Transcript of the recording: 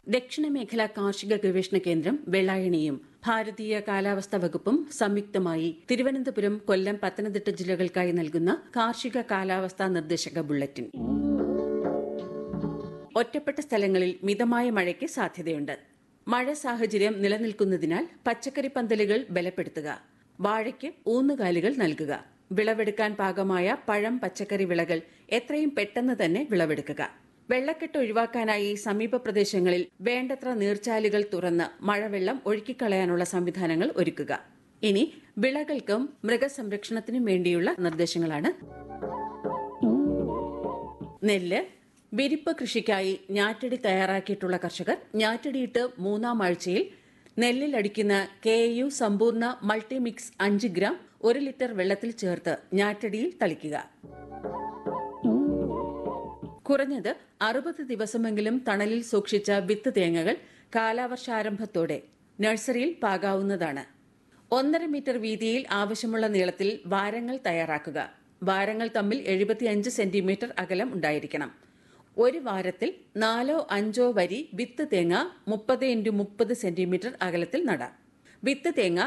ദക്ഷിണ മേഖല കാർഷിക ഗവേഷണ കേന്ദ്രം വെള്ളായണിയും ഭാരതീയ കാലാവസ്ഥാ വകുപ്പും സംയുക്തമായി തിരുവനന്തപുരം കൊല്ലം പത്തനംതിട്ട ജില്ലകൾക്കായി നൽകുന്ന കാർഷിക കാലാവസ്ഥാ നിർദ്ദേശക ബുള്ളറ്റിൻ ഒറ്റപ്പെട്ട സ്ഥലങ്ങളിൽ മിതമായ മഴയ്ക്ക് സാധ്യതയുണ്ട് മഴ സാഹചര്യം നിലനിൽക്കുന്നതിനാൽ പച്ചക്കറി പന്തലുകൾ ബലപ്പെടുത്തുക വാഴയ്ക്ക് ഊന്നുകാലുകൾ നൽകുക വിളവെടുക്കാൻ പാകമായ പഴം പച്ചക്കറി വിളകൾ എത്രയും പെട്ടെന്ന് തന്നെ വിളവെടുക്കുക വെള്ളക്കെട്ട് ഒഴിവാക്കാനായി സമീപ പ്രദേശങ്ങളിൽ വേണ്ടത്ര നീർച്ചാലുകൾ തുറന്ന് മഴവെള്ളം ഒഴുക്കിക്കളയാനുള്ള സംവിധാനങ്ങൾ ഒരുക്കുക ഇനി വിളകൾക്കും മൃഗസംരക്ഷണത്തിനും വേണ്ടിയുള്ള നിർദ്ദേശങ്ങളാണ് നെല്ല് വിരിപ്പ് കൃഷിക്കായി ഞാറ്റടി തയ്യാറാക്കിയിട്ടുള്ള കർഷകർ ഞാറ്റടിയിട്ട് മൂന്നാം ആഴ്ചയിൽ നെല്ലിൽ അടിക്കുന്ന കെ യു സമ്പൂർണ്ണ മൾട്ടിമിക്സ് അഞ്ച് ഗ്രാം ഒരു ലിറ്റർ വെള്ളത്തിൽ ചേർത്ത് ഞാറ്റടിയിൽ തളിക്കുക കുറഞ്ഞത് അറുപത് ദിവസമെങ്കിലും തണലിൽ സൂക്ഷിച്ച വിത്ത് തേങ്ങകൾ കാലാവർഷാരംഭത്തോടെ നഴ്സറിയിൽ പാകാവുന്നതാണ് ഒന്നര മീറ്റർ വീതിയിൽ ആവശ്യമുള്ള നീളത്തിൽ വാരങ്ങൾ തയ്യാറാക്കുക വാരങ്ങൾ തമ്മിൽ എഴുപത്തിയഞ്ച് സെന്റിമീറ്റർ അകലം ഉണ്ടായിരിക്കണം ഒരു വാരത്തിൽ നാലോ അഞ്ചോ വരി വിത്ത് തേങ്ങ മുപ്പത് ഇൻറ്റു മുപ്പത് സെന്റിമീറ്റർ അകലത്തിൽ നടാം വിത്ത് തേങ്ങ